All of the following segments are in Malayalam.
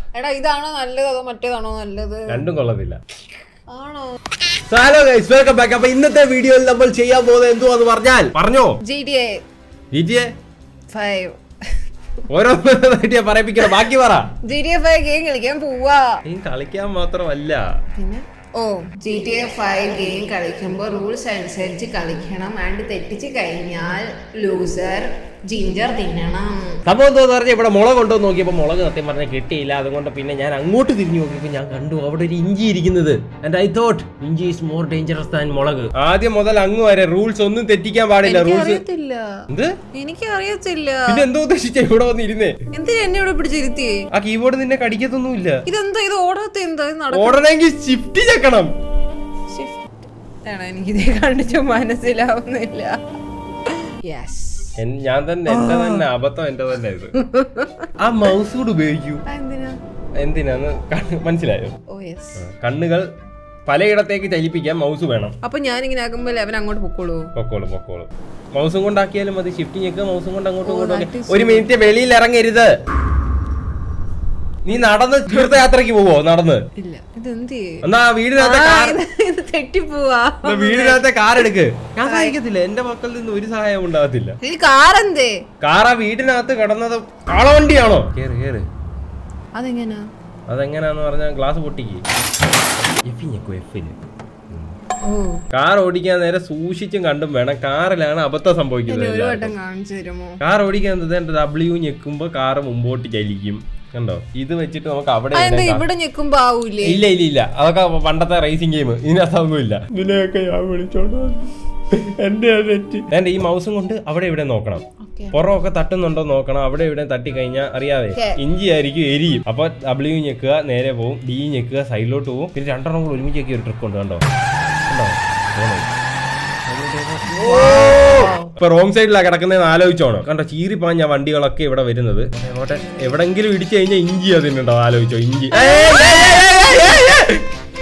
എടാ ഇതാണോ നല്ലത് അതോ മറ്റേതാണോ നല്ലത് രണ്ടും കൊള്ളത്തില്ല ആണോ ഹലോ ഗൈസ് വെൽക്കം ബാക്ക് അപ്പൊ ഇന്നത്തെ വീഡിയോയിൽ നമ്മൾ ചെയ്യാൻ പോകുന്നത് എന്തുവാന്ന് പറഞ്ഞാൽ പറഞ്ഞോ ജി ടി എ ജിജിയെ ഫൈവ് ഓരോ പറയിപ്പിക്കണം ബാക്കി പറ G T A five game കളിക്കാൻ പോവാ നീ കളിക്കാൻ മാത്രമല്ല പിന്നെ ഓ G T A five game കളിക്കുമ്പോൾ റൂൾസ് അനുസരിച്ച് കളിക്കണം ആൻഡ് തെറ്റിച്ച് കഴിഞ്ഞാൽ ലൂസർ ജിഞ്ചർ തിന്നണം സംഭവം എന്തോന്ന് പറഞ്ഞാൽ ഇവിടെ മുളക് കൊണ്ടു നോക്കിയപ്പോൾ മുളക് സത്യം പറഞ്ഞാൽ കിട്ടിയില്ല അതുകൊണ്ട് പിന്നെ ഞാൻ അങ്ങോട്ട് തിരിഞ്ഞു നോക്കിയപ്പോൾ ഞാൻ കണ്ടു അവിടെ ഒരു ഇഞ്ചി ഇരിക്കുന്നത് and I thought inchi is more dangerous than mulak ആദ്യം മുതൽ അങ്ങ് വരെ റൂൾസ് ഒന്നും തെറ്റിക്കാൻ പാടില്ല റൂൾസ് അറിയത്തില്ല എന്ത് എനിക്ക് അറിയത്തില്ല പിന്നെ എന്തോ ഉദ്ദേശിച്ച ഇവിടെ വന്നിരുന്നേ എന്തിനാ എന്നെ ഇവിടെ പിടിച്ചിരുത്തിയേ ആ കീബോർഡ് നിന്നെ കടിക്കത്തൊന്നുമില്ല ഇതെന്താ ഇത് ഓടാത്ത എന്താ ഇത് നടക്ക- ഓടണമെങ്കിൽ ഷിഫ്റ്റ് ചെക്കണം Shift. ആണോ എനിക്കിത് കണ്ടിട്ട് മനസ്സിലാവുന്നില്ല യെസ് എൻ- ഞാൻ തന്നെ എന്റെ തന്നെ അബദ്ധം എന്റെ തന്നെ ഇത് ആ മൗസ് കൂടെ ഉപയോഗിക്കൂ എന്തിനാ എന്തിനാന്ന് ക- മനസ്സിലായോ ഓ യെസ് ആ, കണ്ണുകൾ പലയിടത്തേക്ക് ചലിപ്പിക്കാൻ മൗസ് വേണം അപ്പൊ ഞാൻ ഇങ്ങനെ ആക്കുമ്പോ അവൻ അങ്ങോട്ട് പൊക്കോളൂ പൊക്കോളൂ പൊക്കോളൂ മൗസും കൊണ്ടാക്കിയാലും മതി ഷിഫ്റ്റ് ഞെക്കുക മൗസും കൊണ്ട് അങ്ങോട്ടും ഓ, ഇങ്ങോട്ടും that ഒക്കെ. is ഒരു മിനിറ്റ് വെളിയിൽ ഇറങ്ങരുത് നീ നടന്ന് തീർത്ഥയാത്രക്ക് പോവോ നടന്ന് ഇല്ല ഇത് എന്ത് എന്നാ വീടിനകത്തെ കാർ ഇത് തെറ്റിപ്പോവാ എന്നാ വീടിനകത്തെ കാർ എടുക്ക് ഞാൻ സഹായിക്കത്തില്ല എന്റെ മക്കളിൽ നിന്ന് ഒരു സഹായം ഉണ്ടാകത്തില്ല ഈ കാറെന്തേ കാർ ആ വീടിനകത്ത് കിടന്നത് കാളവണ്ടിയാണോ കേറ് കേറ് അതെങ്ങനാ അതെങ്ങനാന്ന് പറഞ്ഞാൽ ഗ്ലാസ് പൊട്ടിക്ക് എഫ് ഞെക്കു എഫില് ഓ കാർ ഓടിക്കാൻ നേരെ സൂക്ഷിച്ചും കണ്ടും വേണം കാറിലാണ് അബദ്ധം സംഭവിക്കുന്നത് എന്നെ ഒരു എല്ലാവർക്കും. വട്ടം കാണിച്ചു തരുമോ കാർ ഓടിക്കാൻ ഡബ്ല്യു ഞെക്കുമ്പോ കാറ് മുമ്പോട്ട് ചലിക്കും കണ്ടോ ഇത് വെച്ചിട്ട് നമുക്ക് അവിടെ അതെന്താ ഇടാം. ഇവിടെ ഞെക്കുമ്പോ ആവൂലേ ഇല്ല ഇല്ല ഇല്ല അതൊക്കെ പണ്ടത്തെ റേസിംഗ് ഗെയിം ഇതിനകത്തൊന്നുമില്ല ഇതിനെയൊക്കെ ഞാൻ വിളിച്ചോണ്ട് വന്നു. എന്റെ തെറ്റ് ഞാൻ ഈ മൗസും കൊണ്ട് അവിടെ ഇവിടെ നോക്കണം ഓക്കെ പുറമൊക്കെ തട്ടുന്നുണ്ടോ നോക്കണം അവിടെ ഇവിടെ തട്ടി കഴിഞ്ഞാൽ അറിയാതെ Okay. ഇഞ്ചി ആയിരിക്കും എരിയും അപ്പൊ ഡബ്ല്യു ഞെക്കുക നേരെ പോവും ഡി ഞെക്കുക സൈഡിലോട്ട് പോവും പിന്നെ രണ്ടെണ്ണം കൂടെ ഒരുമിച്ചൊക്കെ ഒരു ട്രിക്ക് ഉണ്ട് കണ്ടോ കണ്ടോ പോണോ? ഇപ്പൊ റോങ് സൈഡിലാണ് കിടക്കുന്നതെന്ന് ആലോചിച്ചോണോ കണ്ടോ ചീറി പാഞ്ഞ വണ്ടികളൊക്കെ ഇവിടെ വരുന്നത് അങ്ങോട്ടെ എവിടെങ്കിലും ഇടിച്ചു കഴിഞ്ഞാൽ ഇഞ്ചി അതിനുണ്ടോ ആലോചിച്ചോ ഇഞ്ചി ഏയ്, ഏയ്, ഏയ്, ഏയ്, ഏയ്,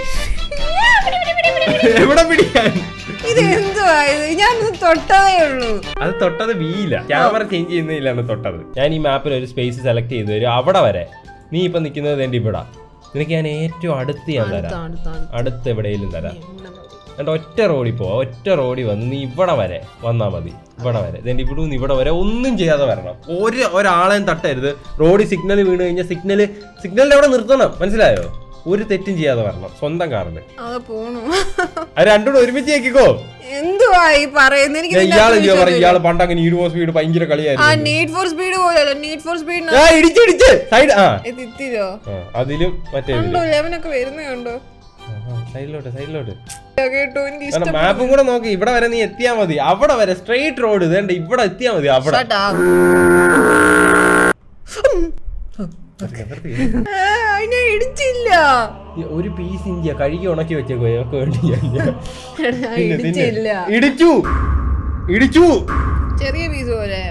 ഏയ്. എവിടെ പിടിക്കാൻ ഇത് എന്തുവാ ഇത് ഞാൻ തൊട്ടതേ ഉള്ളൂ അത് തൊട്ടത് വീയില്ല ക്യാമറ ചേഞ്ച് ചെയ്യുന്നതിലാണ് തൊട്ടത് ഞാൻ ഈ മാപ്പിൽ ഒരു സ്പേസ് സെലക്ട് ചെയ്ത് തരും അവിടെ വരെ നീ ഇപ്പൊ നിൽക്കുന്നത് എന്റെ ഇവിടെ നിനക്ക് ഞാൻ ഏറ്റവും അടുത്ത് ഞാൻ തരാം താണ്, താണ്. അടുത്ത് എവിടെയെങ്കിലും തരാം ഇവിടെ മതി. എന്നിട്ട് ഒറ്റ റോഡിൽ പോവാ ഒറ്റ റോഡിൽ വന്ന് നീ ഇവിടെ വരെ വന്നാ മതി ഇവിടെ വരെ എന്നിട്ട് ഇവിടെ നിന്ന് ഇവിടെ വരെ ഒന്നും ചെയ്യാതെ വരണം ഒരു ഒരാളെയും തട്ടരുത് റോഡിൽ സിഗ്നൽ വീണ് കഴിഞ്ഞാൽ സിഗ്നൽ സിഗ്നലിന്റെ അവിടെ നിർത്തണം മനസ്സിലായോ ഒരു തെറ്റും ചെയ്യാതെ വരണം സ്വന്തം കാറിൽ അത് പോണു അത് രണ്ടും കൂടെ ഒരുമിച്ച് കേൾക്കോ എന്തുവാ ഈ പറയുന്നത് എനിക്ക് ഇതിന്റെ ഇയാള് അർത്ഥം പറയും ഇയാള് പണ്ട് അങ്ങനെ ഈഡുവോ സ്പീഡ് ഭയങ്കര ആ കളിയായിരുന്നു നീഡ് ഫോർ സ്പീഡ് പോലെയല്ല നീഡ് ഫോർ സ്പീഡ് ആ ഇടിച്ച് ഇടിച്ച് സൈഡ് ആ ഇത് ഇത്തിരോ ആ, അതിലും മറ്റേ കണ്ടോ ലെവനൊക്കെ വരുന്ന കണ്ടോ സൈഡിലോട്ട് സൈഡിലോട്ട് കേട്ടോ എനിക്ക് കാരണം ഇഷ്ടം മാപ്പും കൂടെ നോക്കി ഇവിടെ വരെ നീ എത്തിയാ മതി അവിടെ വരെ സ്ട്രെയിറ്റ് റോഡ് ഇതേണ്ട ഇവിടെ എത്തിയാ മതി അവിടെ Shut up. ആ, ഞാൻ ഇടിച്ചില്ല ഈ ഒരു പീസ് ഇഞ്ചിയ കഴുകി ഉണക്കി വെച്ചേക്കോ ഞങ്ങൾക്ക് വേണ്ടി ഞാൻ- ഞാൻ- ഞാൻ തിന്ന്, തിന്ന്. ഇടിച്ചില്ല ഇടിച്ചു ഇടിച്ചു ചെറിയ പീസ് പോലെ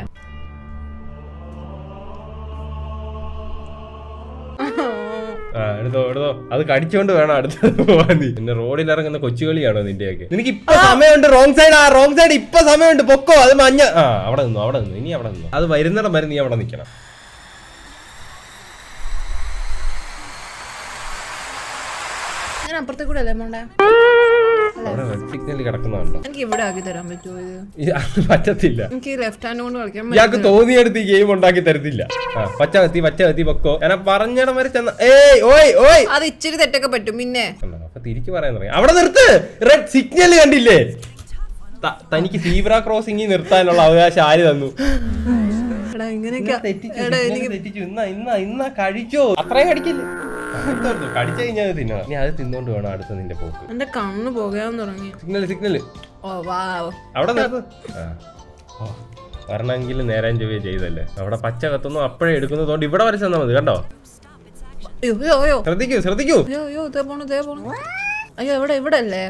ആ എടുത്തോ എടുത്തോ അത് കടിച്ചോണ്ട് വേണം അടുത്തത് പോവാൻ നീ പിന്നെ റോഡിൽ ഇറങ്ങുന്ന കൊച്ചുകളിയാണോ നിന്റെയൊക്കെ നിനക്ക് ഇപ്പൊ സമയമുണ്ട് റോങ് സൈഡ് ആ റോങ് സൈഡ് ഇപ്പൊ സമയമുണ്ട് പൊക്കോ അത് മഞ്ഞ ആ അവിടെ നിന്നു അവിടെ നിന്നു ഇനി അവിടെ നിന്നു അത് വരുന്നിടം വരെ നീ അവിടെ നിൽക്കണം ഞാൻ അപ്പുറത്തെ കൂടെ അല്ലേ മോണ്ടേ അവിടെ റെഡ് സിഗ്നൽ കിടക്കുന്നുണ്ടോ എനിക്ക് ഇവിടെ ആക്കി തരാൻ പറ്റുമോ ഇത് ഇത് അത് പറ്റത്തില്ല എനിക്ക് ലെഫ്റ്റ് ഹാൻഡ് കൊണ്ട് കളിക്കാൻ ഇയാൾക്ക് തോന്നിയെടുത്ത് ഈ ഗെയിം ഉണ്ടാക്കി തരത്തില്ല ആ പച്ച കത്തി പച്ച കത്തി പൊക്കോ ഞാൻ ആ പറഞ്ഞിടം വരെ ചെന്ന ഏയ് ഓയ് ഓയ് അത് ഇച്ചിരി തെറ്റൊക്കെ പറ്റും പിന്നെ കണ്ടോ? അപ്പൊ തിരിച്ചു പറയാൻ തുടങ്ങി അവിടെ നിർത്ത് റെഡ് സിഗ്നൽ കണ്ടില്ലേ ത- തനിക്ക് സീബ്ര ക്രോസിംഗിൽ നിർത്താനുള്ള അവകാശം ആര് തന്നു എടാ ഇങ്ങനെയൊക്കെ തെറ്റിച്ചു എടാ signal എനിക്ക് തെറ്റിച്ചു ഇന്ന ഇന്ന ഇന്ന കഴിച്ചോ അത്രയും കടിക്കില്ല കടിച്ചു കഴിഞ്ഞാൽ അത് തിന്നണം നീ അത് തിന്നോണ്ട് വേണം അടുത്ത നിന്റെ പോക്ക് എന്റെ കണ്ണ് പോകാൻ തുടങ്ങി സിഗ്നൽ സിഗ്നൽ ഓ വാവ് അവിടെ നിർത്ത് ആ. ഓ, വരണമെങ്കിൽ നേരം ചൊവ്വ ചെയ്തല്ലേ അവിടെ പച്ച കത്തുന്നു അപ്പോഴേ എടുക്കുന്നതുകൊണ്ട് ഇവിടെ വരെ ചെന്നാൽ മതി കണ്ടോ അയ്യോ അയ്യോ അയ്യോ ശ്രദ്ധിക്കൂ ശ്രദ്ധിക്കൂ അയ്യോ അയ്യോ ഇതേ പോണു ഇതേ പോണു അയ്യോ ഇവിടെ ഇവിടെ അല്ലേ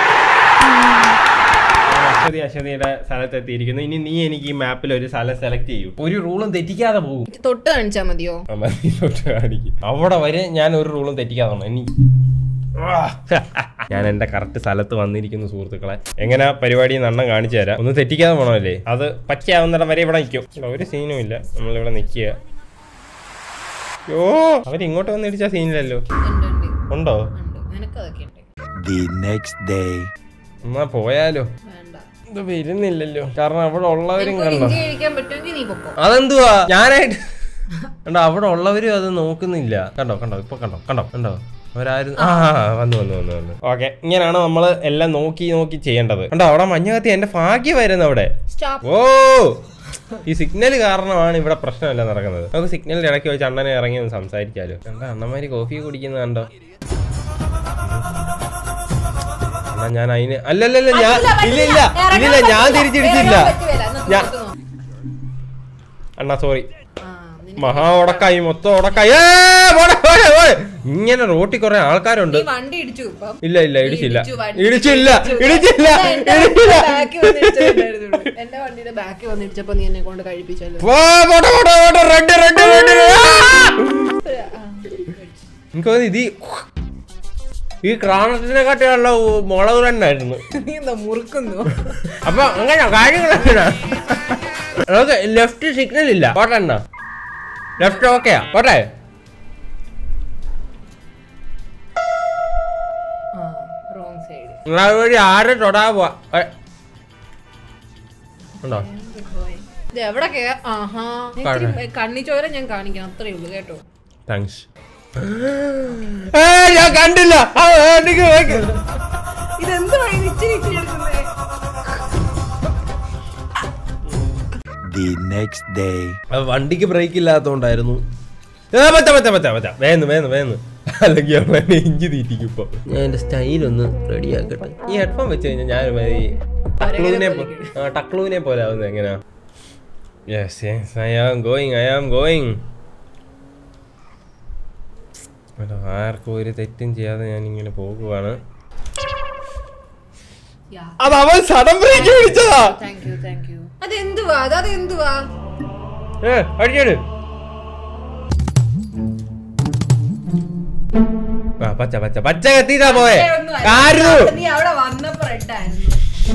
അശ്വതി അശ്വതിയുടെ സ്ഥലത്ത് എത്തിയിരിക്കുന്നു ഇനി നീ എനിക്ക് ഈ മാപ്പിൽ ഒരു സ്ഥലം സെലക്ട് ചെയ്യൂ ഒരു റൂളും തെറ്റിക്കാതെ പോകും എനിക്ക് തൊട്ട് കാണിച്ചാ മതിയോ ആ, മതി, തൊട്ട് കാണിക്ക്. അവിടെ വരെ ഞാൻ ഒരു റൂളും തെറ്റിക്കാതെ പോണം. ഇനി ആ. ഞാൻ എന്റെ കറക്റ്റ് സ്ഥലത്ത് വന്നിരിക്കുന്നു സുഹൃത്തുക്കളെ എങ്ങനെ പരിപാടി നണ്ണം കാണിച്ചു തരാം ഒന്ന് തെറ്റിക്കാതെ പോണമല്ലേ അത് പച്ചയാവുന്നിടം വരെ ഇവിടെ നിൽക്കും ഇവിടെ ഒരു സീനും ഇല്ല നമ്മളിവിടെ നിൽക്കുക യോ അവരിങ്ങോട്ട് വന്ന് ഇടിച്ച സീനില്ലല്ലോ ഉണ്ട് ഉണ്ട് ഉണ്ടോ ഉണ്ട് നിനക്കതൊക്കെ ഉണ്ട് The next day. എന്നാ പോയാലോ വേണ്ട ഇത് വരുന്നില്ലല്ലോ കാരണം അവിടെ ഉള്ളവരും നിനക്കൊരു കണ്ടോ ഇഞ്ചി കഴിക്കാൻ പറ്റുമെങ്കിൽ നീ പൊക്കോ അതെന്തുവാ ഞാനായിട്ട് കണ്ടോ അവിടെ ഉള്ളവരും അത് നോക്കുന്നില്ല കണ്ടോ കണ്ടോ ഇപ്പൊ കണ്ടോ കണ്ടോ കണ്ടോ അവരാരും ആ വന്നു വന്നു വന്നു വന്നു ഓക്കെ ഇങ്ങനെയാണ് നമ്മൾ എല്ലാം നോക്കി നോക്കി ചെയ്യേണ്ടത് കണ്ടോ അവിടെ മഞ്ഞ കത്തി എന്റെ ഭാഗ്യം വരുന്നു അവിടെ സ്റ്റോപ്പ് ഓ ഈ സിഗ്നൽ കാരണമാണ് ഇവിടെ പ്രശ്നമല്ല നടക്കുന്നത് നമുക്ക് സിഗ്നലിന്റെ ഇടയ്ക്ക് വെച്ച് അണ്ണനെ ഇറങ്ങി ഒന്ന് സംസാരിക്കാലോ കണ്ടോ അണ്ണന്മാര് കോഫി കുടിക്കുന്നത് കണ്ടോ അണ്ണാ ഞാൻ അതിന് അല്ലല്ലല്ല ഞാൻ ഇല്ല ഇല്ല ഇല്ലില്ല ഞാൻ തിരിച്ചിടിച്ചില്ല ഞാൻ അണ്ണാ സോറി മഹാ ഉടക്കായി മൊത്തം ഉടക്കായി ഏ, പോടെ, പോടെ, പോടെ. ഇങ്ങനെ റോട്ടിൽ കുറെ ആൾക്കാരുണ്ട് നീ വണ്ടി ഇടിച്ചു ഇപ്പം ഇല്ല ഇല്ല ഇടിച്ചില്ല ഇടിച്ചു, വണ്ടി ഇടിച്ചില്ല ഇടിച്ചു. ഇടിച്ചില്ല എന്റെ ഇടിച്ചില്ല ബാക്കിൽ വന്ന് ഇടിച്ചതുണ്ടായിരുന്നുള്ളൂ. എന്റെ വണ്ടിയുടെ ബാക്കിൽ വന്ന് ഇടിച്ചപ്പോ നീ എന്നെ കൊണ്ട് കഴിപ്പിച്ചല്ലോ പോ, പോട്ടെ, പോട്ടെ, പോട്ടെ, റെഡ് റെഡ് റെഡ് എനിക്ക് തോന്നി ഇത് ഈ- ഈ ക്രാണത്തിനെക്കാട്ടിയുള്ള മുളക് തന്നെയായിരുന്നു നീ എന്താ മുറുക്കുന്നു അപ്പൊ അങ്ങനെ കാര്യങ്ങളൊക്കെ നമുക്ക് ലെഫ്റ്റ് സിഗ്നൽ ഇല്ല പോട്ടെ എന്നാ ലെഫ്റ്റ് ഓക്കെയാ പോട്ടെ റോങ് സൈഡ് നിങ്ങളെ വഴി ആരെ തൊടാ പോവാ ഏ. ഉണ്ടോ ഇത് എവിടെ കേ ആഹാ ഇത്തിരി കണ്ണി ചോര ഞാൻ കാണിക്കണം അത്രേ ഉള്ളൂ കേട്ടോ താങ്ക്സ് ഞാൻ കണ്ടില്ല ആ, എനിക്ക് വേഗം. ഇതെന്ത് വഴി ഇച്ചിരി ഇച്ചിരി എടുക്കുന്നേ The next day. അത് വണ്ടിക്ക് ബ്രേക്ക് ഇല്ലാത്തോണ്ടായിരുന്നു ഏ, പറ്റ പറ്റ പറ്റ പറ്റ വേന്ന് വേന്ന് വേന്ന് അല്ലെങ്കിൽ അവൻ എന്നെ ഇഞ്ചി തീറ്റിക്കും ഇപ്പൊ ഞാൻ എന്റെ സ്റ്റൈൽ ഒന്ന് റെഡി ആക്കട്ടെ ഈ ഹെഡ്ഫോൺ വെച്ച് കഴിഞ്ഞാൽ ഞാൻ ഒരുമാതിരി ടക്ലൂവിനെ പോ- ആ, ടക്ലൂവിനെ പോലെ ആവുന്നത് എങ്ങനെയാ yes yes I am going I am going ആർക്കും ഒരു തെറ്റും ചെയ്യാതെ ഞാൻ ഇങ്ങനെ പോകുവാണ് അത് അവൻ സഡൻ ബ്രേക്ക് പിടിച്ചതാ താങ്ക് യു താങ്ക് യു അതെന്തുവാ അത് അതെന്തുവാ ഏ അടിച്ചോട് ആ പച്ച പച്ച പച്ച കത്തിട്ടാ പോയെ ഒന്നുമല്ല. ആയിരുന്നു നീ അവിടെ വന്നപ്പോ റെഡ് ആയിരുന്നു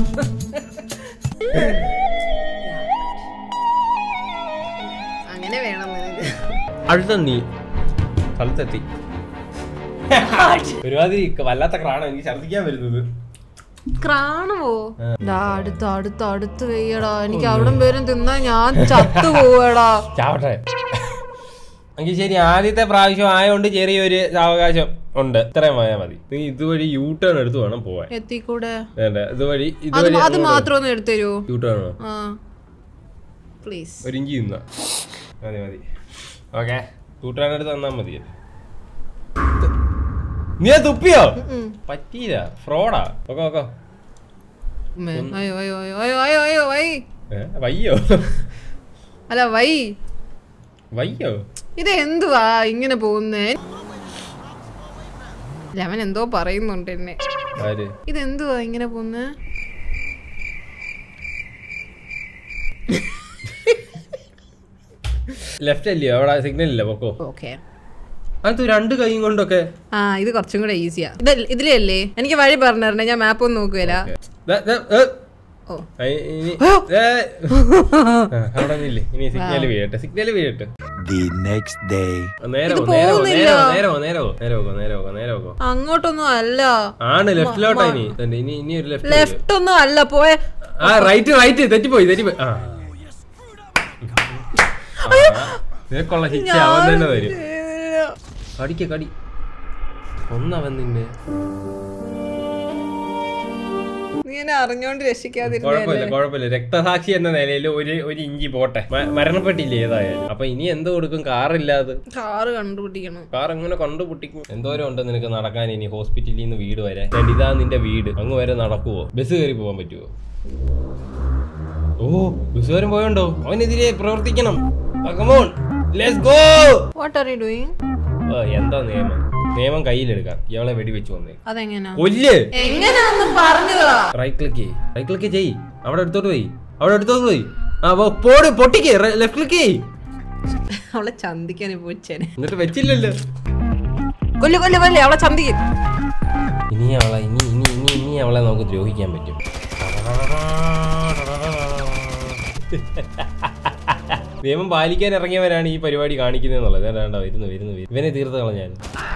അങ്ങനെ വേണം നിനക്ക് അടുത്ത നീ സ്ഥലത്തെത്തി ഒരുമാതിരി വല്ലാത്ത ക്രാണ് എനിക്ക് ഛർദിക്കാൻ വരുന്നത് ക്രാണവോ ഡാ അടുത്ത് അടുത്ത് അടുത്ത് വെയ്യടാ എനിക്ക് അവിടം പേരും തിന്നാ ഞാൻ ചത്തു പോവടാ ചാവട്ടെ എങ്കിൽ ശരി ആദ്യത്തെ പ്രാവശ്യം ആയതുകൊണ്ട് ചെറിയൊരു അവകാശം ഉണ്ട് ഇത്രയും പോയാൽ മതി നീ ഇതുവഴി യൂ ടേൺ എടുത്ത് വേണം പോവാൻ എത്തിക്കൂടെ വേണ്ട ഇതുവഴി അത് ഇതുവഴി അത് മാത്രം ഒന്ന് എടുത്തരൂ യൂ ടേൺ വേണം ആ പ്ലീസ് ഒരു ഇഞ്ചി തിന്നാ മതി മതി ഓക്കെ കൂട്ടുകാരനടുത്ത് തന്നാ മതി നീ അത് തുപ്പിയോ പറ്റിയില്ല ഫ്രോഡാ ഓക്കെ ഓക്കെ അയ്യോ അയ്യോ അയ്യോ അയ്യോ അയ്യോ അയ്യോ വൈ വയ്യോ അല്ല വൈ വയ്യോ ഇത് എന്തുവാ ഇങ്ങനെ പോകുന്നേ അവൻ എന്തോ പറയുന്നുണ്ട് എന്നെ ആര് ഇതെന്തുവാ ഇങ്ങനെ പോകുന്നേ ലെഫ്റ്റ് അല്ലയോ അവിടെ സിഗ്നൽ ഇല്ല പൊക്കോ ഓക്കെ അത് രണ്ട് കൈയും കൊണ്ടൊക്കെ ആ ഇത് കുറച്ചും കൂടെ ഈസിയാ ഇത് ഇതിലല്ലേ എനിക്ക് വഴി പറഞ്ഞു തരണേ ഞാൻ മാപ്പ് ഒന്നും നോക്കുവല്ല ദാ, ദാ, ഏ. ഓ ആ, ഇനി ഏ. ആ, അവിടെ നില്ലേ ഇനി സിഗ്നൽ വീഴട്ടെ സിഗ്നൽ വീഴട്ടെ The next day. നേരെ ഇത് പോ, നേരെ പോ, പോകുന്നില്ല. നേരെ പോ, നേരെ പോ, നേരെ പോ, നേരെ പോ, നേരെ പോ. അങ്ങോട്ടൊന്നും അല്ല ആണ് ലെഫ്റ്റിലോട്ടാ ഇനി ഇതുണ്ട്, ഇനി ഇനി ഒരു ലെഫ്റ്റ് ലെഫ്റ്റ് ഒന്നും അല്ല പോയ ആ റൈറ്റ് റൈറ്റ് തെറ്റിപ്പോയി തെറ്റിപ്പോയി ആ ആ, നിനക്കുള്ള ശിക്ഷ അവൻ തന്നെ തരും കടിക്ക കടി ഒന്നവൻ നിന്നെ നീ എന്നെ അറിഞ്ഞോണ്ട് രക്ഷിക്കാതിരുന്നേ കുഴപ്പമില്ല കുഴപ്പമില്ല രക്തസാക്ഷി എന്ന നിലയിൽ ഒരു ഒരു ഇഞ്ചി പോട്ടെ മ- മരണപ്പെട്ടില്ലേ ഏതായാലും അപ്പൊ ഇനി എന്ത് കൊടുക്കും കാറില്ലാതെ കാറ് കണ്ടുപിടിക്കണം കാർ എങ്ങനെ കണ്ടുപൊട്ടിക്കും എന്തോരം ഉണ്ട് നിനക്ക് നടക്കാൻ ഇനി ഹോസ്പിറ്റലിൽ നിന്ന് വീട് വരെ ദേ ഇതാ നിന്റെ വീട് അങ്ങ് വരെ നടക്കുവോ ബസ് കയറി പോകാൻ പറ്റുമോ ഓ ബസ് വരെ പോയോണ്ടോ അവനെതിരെ പ്രവർത്തിക്കണം come on let's go what are you doing എന്താ നിയമം നിയമം കയ്യിലെടുക്കാം ഇയാളെ വെടിവെച്ച് വന്നേ അതെങ്ങനാ കൊല്ല് എങ്ങനാന്ന് പറഞ്ഞതാ റൈറ്റ് ക്ലിക്ക് റൈറ്റ് ക്ലിക്ക് ചെയ് അവിടെ എടുത്തോട്ട് പോയി അവിടെ എടുത്തോട്ട് പോയി ആ പോ- പോട് പൊട്ടിക്ക് ലെഫ്റ്റ് ക്ലിക്ക് ചെയ് അവളെ ചന്തിക്കാൻ പോച്ചേനെ എന്നിട്ട് വെച്ചില്ലല്ലോ കൊല്ലു കൊല്ലു കൊല്ലു അവളെ ചന്തിക്കും ഇനി അവളെ ഇനി ഇനി ഇനി ഇനി അവളെ നമുക്ക് ദ്രോഹിക്കാൻ പറ്റും നിയമം പാലിക്കാൻ ഇറങ്ങിയവരാണ് ഈ പരിപാടി കാണിക്കുന്നത് എന്നുള്ളത് വേണ്ട വരുന്നു വരുന്നു വരുന്നു. ഇവനെ തീർത്ത് കളഞ്ഞാൽ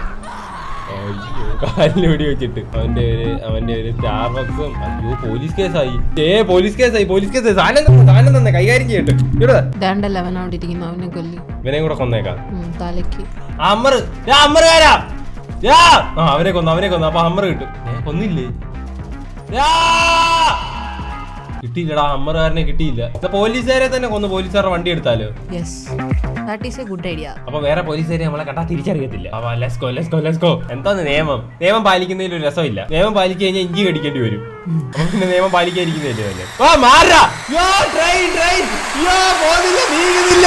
കാലിന് വെടി വെച്ചിട്ട് അവന്റെ ഒരു അവന്റെ ഒരു സ്റ്റാർബക്സും അയ്യോ പോലീസ് കേസായി ഏ പോലീസ് കേസായി പോലീസ് കേസായി സാധനം തന്നെ സാധനം തന്നെ കൈകാര്യം ചെയ്യട്ടെ ഇവിടെ ദാണ്ടല്ല അവൻ അവിടെ ഇരിക്കുന്നു അവനെ കൊല്ലി ഇവനെ കൂടെ കൊന്നേക്കാം ഉം, തലയ്ക്ക് അമ്മർ അമ്മറുകാരാ ആ അവനെ കൊന്നു അവനെ കൊന്നു അപ്പൊ അമ്മർ കിട്ടും ഏ, കൊന്നില്ലേ യാ! കിട്ടിയില്ലടാ അമ്മറുകാരനെ കിട്ടിയില്ല എന്നാ പോലീസുകാരെ തന്നെ കൊന്നു പോലീസുകാരുടെ വണ്ടി എടുത്താലോ yes that is a good idea അപ്പൊ വേറെ പോലീസുകാരെ നമ്മളെ കണ്ടാ തിരിച്ചറിയത്തില്ല അപ്പൊ let's go let's go let's go എന്താന്ന് നിയമം നിയമം പാലിക്കുന്നതിൽ ഒരു രസമില്ല നിയമം പാലിച്ചു കഴിഞ്ഞാൽ ഇഞ്ചി കടിക്കേണ്ടി വരും അപ്പൊ പിന്നെ നിയമം പാലിക്കാതിരിക്കുന്നതല്ലേ തന്നെ ആ മാറാ യോ ട്രെയിൻ ട്രെയിൻ യോ പോകുന്നില്ല നീങ്ങുന്നില്ല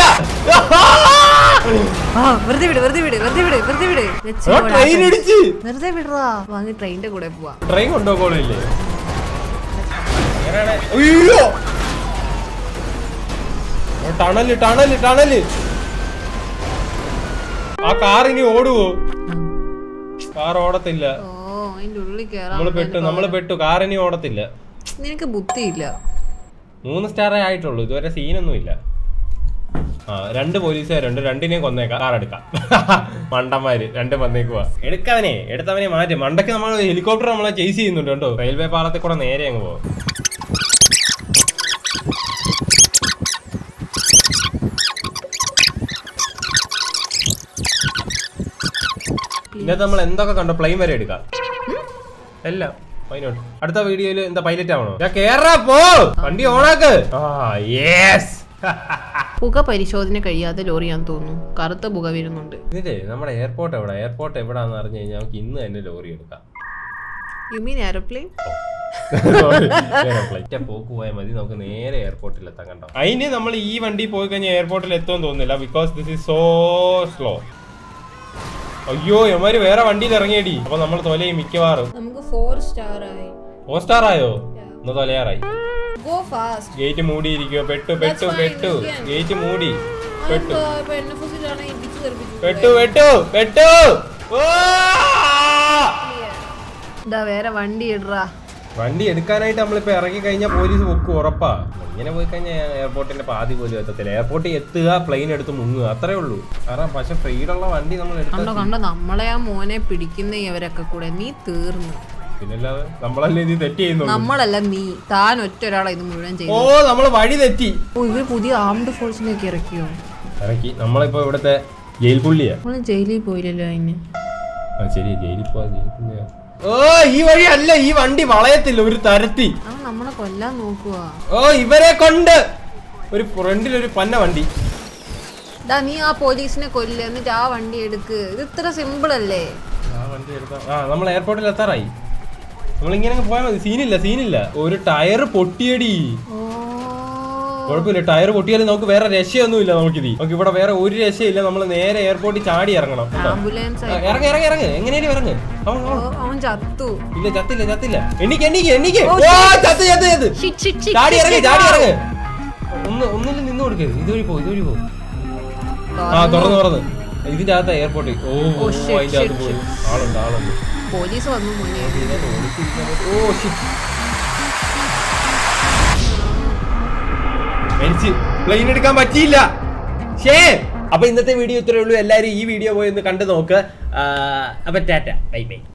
ആ വെറുതെ വിട് വെറുതെ വിട് വെറുതെ വിട് വെറുതെ വിട് Let's see ഓ, what ട്രെയിൻ happens. ഇടിച്ച് വെറുതെ വിടറാ വാങ്ങി ട്രെയിനിന്റെ കൂടെ പോവാ ട്രെയിൻ കൊണ്ടുപോകോളില്ലേ അയ്യോ ഓ, ടണല് ടണല് ടണല് ആ കാർ ഇനി ഓടുവോ കാർ ഓടത്തില്ല ഓ അതിന്റെ ഉള്ളിൽ കേറാൻ നമ്മള് പെട്ടു നമ്മള് പെട്ടു കാർ ഇനി ഓടത്തില്ല നിനക്ക് ബുദ്ധിയില്ല മൂന്ന് സ്റ്റാറേ ആയിട്ടുള്ളൂ ഇതുവരെ സീനൊന്നും ഇല്ല ആ രണ്ട് പോലീസുകാരുണ്ട് രണ്ടിനെയും കൊന്നേക്കാം കാർ എടുക്കാം മണ്ടന്മാര് രണ്ടും വന്നേക്കുവാ എടുക്കവനെ എടുത്തവനെ മാറ്റി മണ്ടയ്ക്ക് നമ്മൾ ഹെലികോപ്റ്റർ നമ്മളെ ചേസ് ചെയ്യുന്നുണ്ട് കേട്ടോ റെയിൽവേ പാളത്തിൽ കൂടെ നേരെ അങ്ങ് പോകും ഇന്നത്തെ നമ്മൾ എന്തൊക്കെ കണ്ടോ പ്ലെയിൻ വരെ എടുക്കാം എല്ലാം പൈനോട്ട് അടുത്ത വീഡിയോയിൽ എന്താ പൈലറ്റ് ആവണോ ഞാൻ കേറാ പോ വണ്ടി ഓണാക്ക് ആ യെസ് പുക പരിശോധന കഴിയാതെ ലോറിയാന്ന് തോന്നുന്നു കറുത്ത പുക വരുന്നുണ്ട് ഇതിന്റെ നമ്മുടെ എയർപോർട്ട് എവിടെ എയർപോർട്ട് എവിടാന്ന് അറിഞ്ഞു കഴിഞ്ഞാൽ നമുക്ക് ഇന്ന് തന്നെ ലോറി എടുക്കാം യു മീൻ എയർപ്ലെയിൻ ഫ്ലൈറ്റ് പോക്ക് പോയാൽ മതി നമുക്ക് നേരെ എയർപോർട്ടിൽ എത്താൻ കണ്ടോ അതിന് നമ്മൾ ഈ വണ്ടി പോയി കഴിഞ്ഞാൽ എയർപോർട്ടിൽ എത്തുമെന്ന് തോന്നുന്നില്ല because this is so slow അയ്യോ എമാര് വേറെ വണ്ടിയിൽ ഇറങ്ങിയടി അപ്പൊ നമ്മൾ തൊലയും മിക്കവാറും നമുക്ക് ഫോർ സ്റ്റാർ ആയി ഫോർ സ്റ്റാർ ആയോ ഇന്ന് തൊലയാറായി ഗോ ഫാസ്റ്റ് ഗേറ്റ് മൂടിയിരിക്കുക പെട്ടു പെട്ടു fine, പെട്ടു we can. ഗേറ്റ് മൂടി പെട്ടു പെണ്ണഫസിലാണ് ഇടിച്ചു തെറിപ്പിച്ചു പെട്ടു പെട്ടു പെട്ടു ഓ! ഇതാ വേറെ വണ്ടി ഇടറാ വണ്ടി എടുക്കാനായിട്ട് നമ്മളിപ്പോ ഇറങ്ങി കഴിഞ്ഞാൽ പോലീസ് പൊക്കും ഉറപ്പാ ഇങ്ങനെ പോയി കഴിഞ്ഞാൽ എയർപോർട്ടിന്റെ പാതി പോലും എത്തത്തില്ല എയർപോർട്ടിൽ എത്തുക പ്ലെയിൻ എടുത്ത് മുങ്ങുക അത്രേ ഉള്ളൂ കാരണം പക്ഷെ ഫ്രീഡുള്ള വണ്ടി നമ്മൾ കണ്ടോ എടുത്ത കണ്ടോ നമ്മളെ ആ മോനെ പിടിക്കുന്ന ഇവരൊക്കെ കൂടെ നീ തീർന്നു പിന്നല്ലാതെ നമ്മളല്ലേ ഇത് തെറ്റ് ചെയ്യുന്നുള്ളൂ നമ്മളല്ല നീ താൻ ഒറ്റ ഒരാളെ ഇത് മുഴുവൻ ചെയ്തു ഓ നമ്മൾ വഴി തെറ്റി ഓ ഇവർ പുതിയ ആംഡ് ഫോഴ്സിനെയൊക്കെ ഇറക്കിയോ ഇറക്കി നമ്മളിപ്പോ ഇവിടുത്തെ ജയിൽ പുള്ളിയാ നമ്മൾ ജയിലിൽ പോയില്ലല്ലോ അതിന് ആ ശരി ജയിലിൽ പോവാ ജയിൽ പുള്ളിയാ ഓ ഈ വഴി അല്ല ഈ വണ്ടി വളയത്തില്ല ഒരു തരത്തി അവൻ നമ്മളെ കൊല്ലാൻ നോക്കുക ഓ ഇവരെ കൊണ്ട് ഒരു ഫ്രണ്ടിൽ ഒരു പന്ന വണ്ടി ഡാ നീ ആ പോലീസിനെ കൊല്ല് എന്നിട്ട് ആ വണ്ടി എടുക്ക് ഇത് ഇത്ര സിമ്പിൾ അല്ലേ ആ വണ്ടി എടുത്താ ആ നമ്മൾ എയർപോർട്ടിൽ എത്താറായി നമ്മളിങ്ങനെ അങ്ങ് പോയാൽ മതി സീനില്ല സീനില്ല ഒരു ടയർ പൊട്ടിയടി ഓ കുഴപ്പമില്ല ടയർ പൊട്ടിയാലും നമുക്ക് വേറെ രക്ഷയൊന്നുമില്ല നമുക്കിത് നമുക്ക് ഇവിടെ വേറെ ഒരു രക്ഷയില്ല നമ്മൾ നേരെ എയർപോർട്ടിൽ ചാടി ഇറങ്ങണം കേട്ടോ? ആംബുലൻസ് ആ, ഇറങ്ങ് ഇറങ്ങ് ഇറങ്ങ് എങ്ങനെയും ഇറങ്ങ് അവൻ ഓ അവൻ- അവൻ ചത്തു ഇല്ല ചത്തില്ല ചത്തില്ല എണ്ണിക്ക് എണ്ണിക്ക് എണ്ണിക്ക് ഓ, ഓ ചത്ത് ചത്ത് ചത്ത് Shit, shit, shit, ചാടി shit, ഇറങ്ങ് shit, ചാടി wow. ഇറങ്ങ് ഒന്ന് ഒന്നിൽ നിന്ന് കൊടുക്കരുത് ഇതുവഴി പോ ഇതുവഴി പോ ആ തുറന്ന് തുറന്ന് ഇതിന്റെ അകത്ത് എയർപോർട്ടിൽ ഓ ഓ, Oh, shit, അതിന്റെ അകത്ത് shit, പോയി ആളുണ്ട് ആളുണ്ട് പോലീസ് വന്നു മുന്നേ ഓ shit. മരിച്ച് പ്ലെയിൻ എടുക്കാൻ പറ്റിയില്ല ഷേ അപ്പൊ ഇന്നത്തെ വീഡിയോ ഇത്രയേ ഉള്ളൂ എല്ലാവരും ഈ വീഡിയോ പോയി ഒന്ന് കണ്ടു നോക്ക് ആ, അപ്പൊ ടാറ്റ ബൈ ബൈ